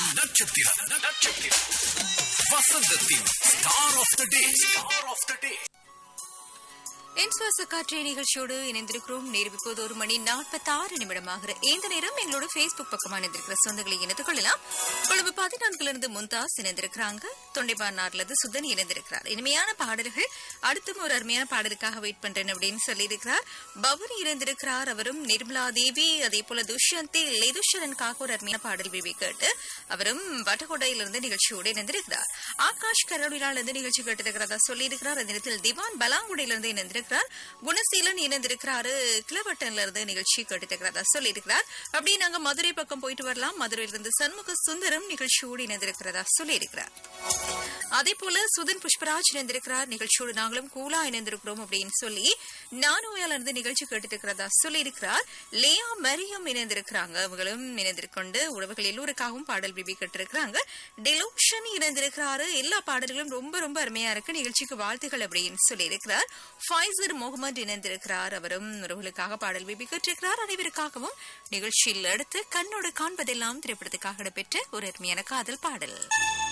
நட்சத்திரம் நட்சத்திரம் வசந்தத்தின் star of the day star of the day என் சுவாச காற்றை நிகழ்ச்சியோடு இணைந்திருக்கிறோம் நேரம் இப்போது ஒரு மணி நாற்பத்தி ஆறு நிமிடமாகிற இந்த நேரம் எங்களோட Facebook பக்கமா இணைந்திருக்கிற சொந்தங்களை இணைத்துக் கொள்ளலாம் கொழும்பு பதினான்குல இருந்து முந்தாஸ் இணைந்திருக்கிறாங்க தொண்டைபானார்ல இருந்து சுதன் இணைந்திருக்கிறார் இனிமையான பாடல்கள் அடுத்தும் ஒரு அருமையான பாடலுக்காக வெயிட் பண்றேன் அப்படின்னு சொல்லியிருக்கிறார் பவனி இணைந்திருக்கிறார் அவரும் நிர்மலா தேவி அதே போல துஷ்யந்தி லேதுஷரனுக்காக ஒரு அருமையான பாடல் விவி கேட்டு அவரும் வட்டகொடையிலிருந்து நிகழ்ச்சியோடு இணைந்திருக்கிறார் ஆகாஷ் கரோடிலால இருந்து நிகழ்ச்சி கேட்டிருக்கிறதா சொல்லியிருக்கிறார் அந்த நேரத்தில் திவான் பலாங்குடியிலிருந்து இணைந்திருக்கிறார் குணசீலன் இணைந்திருக்கிறாரு கிளவட்டன்ல இருந்து நிகழ்ச்சி கேட்டிருக்கிறதா சொல்லியிருக்கிறார் அப்படியே நாங்க மதுரை பக்கம் போயிட்டு வரலாம் மதுரையிலிருந்து சண்முக சுந்தரம் நிகழ்ச்சியோடு இணைந்திருக்கிறதா சொல்லியிருக்கிறார் அதே போல சுதன் புஷ்பராஜ் இணைந்திருக்கிறார் நிகழ்ச்சியோடு நாங்களும் கூலா இணைந்திருக்கிறோம் அப்படின்னு சொல்லி நானோயால இருந்து நிகழ்ச்சி கேட்டுட்டு இருக்கிறதா சொல்லியிருக்கிறார் லேயா மரியம் இணைந்திருக்கிறாங்க அவங்களும் இணைந்திருக்கொண்டு உறவுகள் எல்லோருக்காகவும் பாடல் பிபி கேட்டிருக்கிறாங்க டெலோஷன் இணைந்திருக்கிறாரு எல்லா பாடல்களும் ரொம்ப ரொம்ப அருமையா இருக்கு நிகழ்ச்சிக்கு வாழ்த்துகள் அப்படின்னு சொல்லியிருக்கிறார் ஃபைசர் முகமது இணைந்திருக்கிறார் அவரும் உறவுகளுக்காக பாடல் பிபி கேட்டிருக்கிறார் அனைவருக்காகவும் நிகழ்ச்சியில் அடுத்து கண்ணோடு காண்பதெல்லாம் திரைப்படத்துக்காக இடம்பெற்ற ஒரு அருமையான காதல் பாடல்